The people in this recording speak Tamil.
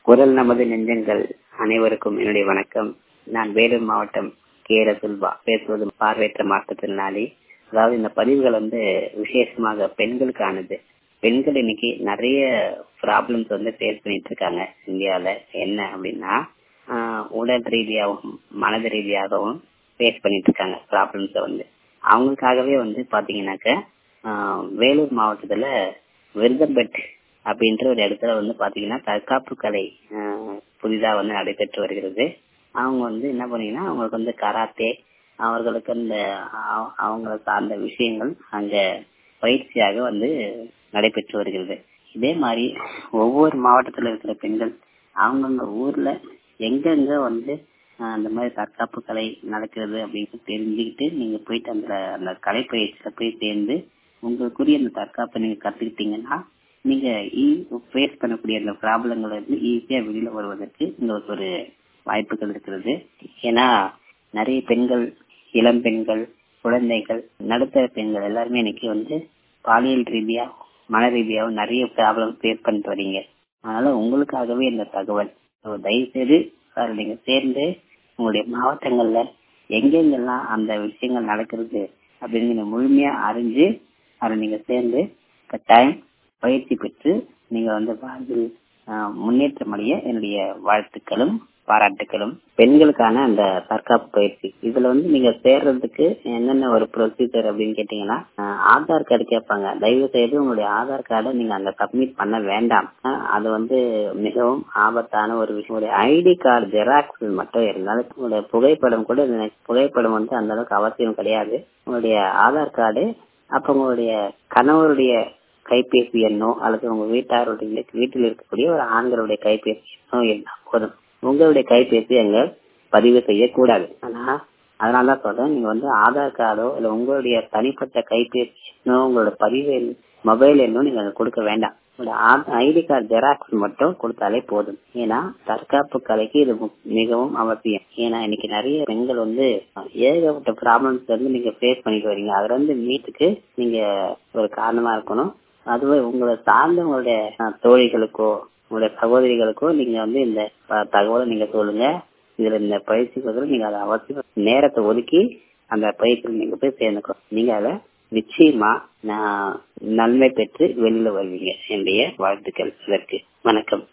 குரல் நமது நெஞ்சங்கள் அனைவருக்கும் என்னுடைய வணக்கம் நான் வேலூர் மாவட்டம் கேர சுல்பா பேசுவது பார்வையற்ற மாற்றுத்திறனாளி அதாவது இந்த பதிவுகள் வந்து விசேஷமாக பெண்களுக்கானது பெண்கள் இன்னைக்கு நிறைய ப்ராப்ளம்ஸ் வந்து ஃபேஸ் பண்ணிட்டு இருக்காங்க இந்தியாவில் என்ன அப்படின்னா ஆஹ் உடல் ரீதியாகவும் மனது ரீதியாகவும் ஃபேஸ் பண்ணிட்டு இருக்காங்க ப்ராப்ளம்ஸை வந்து அவங்களுக்காகவே வந்து பாத்தீங்கன்னாக்க ஆஹ் வேலூர் மாவட்டத்துல விருதம்பெட் அப்படின்ற ஒரு இடத்துல வந்து பாத்தீங்கன்னா தற்காப்பு கலை ஆஹ் புதிதா வந்து நடைபெற்று வருகிறது அவங்க வந்து என்ன பண்ணீங்கன்னா அவங்களுக்கு வந்து கராத்தே அவர்களுக்கு அந்த அவ- அவங்களை சார்ந்த விஷயங்கள் அங்க பயிற்சியாக வந்து நடைபெற்று வருகிறது இதே மாதிரி ஒவ்வொரு மாவட்டத்துல இருக்கிற பெண்கள் அவங்கவுங்க ஊர்ல எங்கெங்க வந்து ஆஹ் அந்த மாதிரி தற்காப்பு கலை நடக்கிறது அப்படின்னு தெரிஞ்சுக்கிட்டு நீங்க போயிட்டு அந்த அந்த கலை பயிற்சியில போய் சேர்ந்து உங்களுக்குரிய அந்த தற்காப்பை நீங்க கத்துக்கிட்டீங்கன்னா நீங்க ஃபேஸ் பண்ணக்கூடிய அந்த ப்ராப்ளங்களை இருந்து ஈஸியா வெளியில வருவதற்கு உங்களுக்கு ஒரு வாய்ப்புகள் இருக்கிறது ஏன்னா நிறைய பெண்கள் இளம் பெண்கள் குழந்தைகள் நடுத்தர பெண்கள் எல்லாருமே இன்னைக்கு வந்து பாலியல் ரீதியா மன ரீதியாகவும் நிறைய ப்ராப்ளம் ஃபேஸ் பண்ணிட்டு வரீங்க அதனால உங்களுக்காகவே இந்த தகவல் So, தயவு செய்து அதில் நீங்க சேர்ந்து உங்களுடைய மாவட்டங்கள்ல எங்கெங்கெல்லாம் அந்த விஷயங்கள் நடக்கிறது அப்படின்னு நீங்க முழுமையா அறிஞ்சு அதில் நீங்க சேர்ந்து கட்டாயம் பயிற்சி பெற்று நீங்க வந்து வாழ்வில் ஆஹ், முன்னேற்றம் அடைய என்னுடைய வாழ்த்துக்களும் பாராட்டுகளும் பெண்களுக்கான அந்த தற்காப்பு பயிற்சி இதுல வந்து நீங்க சேர்றதுக்கு என்னென்ன ஒரு ப்ரொசீஜர் அப்படின்னு கேட்டீங்கன்னா ஆஹ், ஆதார் கார்டு கேட்பாங்க தயவு செய்து உங்களுடைய ஆதார் கார்டை நீங்க அங்க சப்மிட் பண்ண வேண்டாம் ஆஹ், அது வந்து மிகவும் ஆபத்தான ஒரு விஷயம் உங்களுடைய ஐடி கார்டு ஜெராக்ஸ் மட்டும் இருந்தாலும் உங்களுடைய புகைப்படம் கூட இதுல- புகைப்படம் வந்து அந்த அளவுக்கு அவசியம் கிடையாது உங்களுடைய ஆதார் கார்டு அப்ப உங்களுடைய கணவருடைய கைபேசி எண்ணோ அல்லது உங்க வீட்டாருடைய வீட்டில் இருக்கக்கூடிய ஒரு ஆண்களுடைய கைபேசி எண்ணோ இருந்தா போதும் உங்களுடைய கைபேசி அங்க பதிவு செய்யக்கூடாது ஆனா அதனாலதான் சொல்றேன் நீங்க வந்து ஆதார் கார்டோ இல்ல உங்களுடைய தனிப்பட்ட கைபேசி எண்ணோ உங்களோட பதிவு எண் மொபைல் எண்ணோ நீங்க அங்க கொடுக்க வேண்டாம் ஐடி கார்டு ஜெராக்ஸ் மட்டும் கொடுத்தாலே போதும் ஏன்னா தற்காப்பு கலைக்கு இது மு- மிகவும் அவசியம் ஏன்னா இன்னைக்கு நிறைய பெண்கள் வந்து ஏகப்பட்ட ப்ராப்ளம்ஸ் வந்து நீங்க ஃபேஸ் பண்ணிட்டு வரீங்க அதுல இருந்து மீட்டுக்கு நீங்க ஒரு காரணமா இருக்கணும் அதுவே உங்களை சார்ந்த உங்களுடைய அஹ், தோழிகளுக்கோ உங்களுடைய சகோதரிகளுக்கோ நீங்க வந்து இந்த அஹ், தகவலை நீங்க சொல்லுங்க இதுல இந்த பயிற்சிக்கு பதிலா நீங்க அதை அவசியம் நேரத்தை ஒதுக்கி அந்த பயிற்சியில் நீங்க போய் சேர்ந்துக்கணும் நீங்க அதை நிச்சயமா நான் நன்மை பெற்று வெளியில வருவீங்க என்னுடைய வாழ்த்துக்கள் இதற்கு வணக்கம்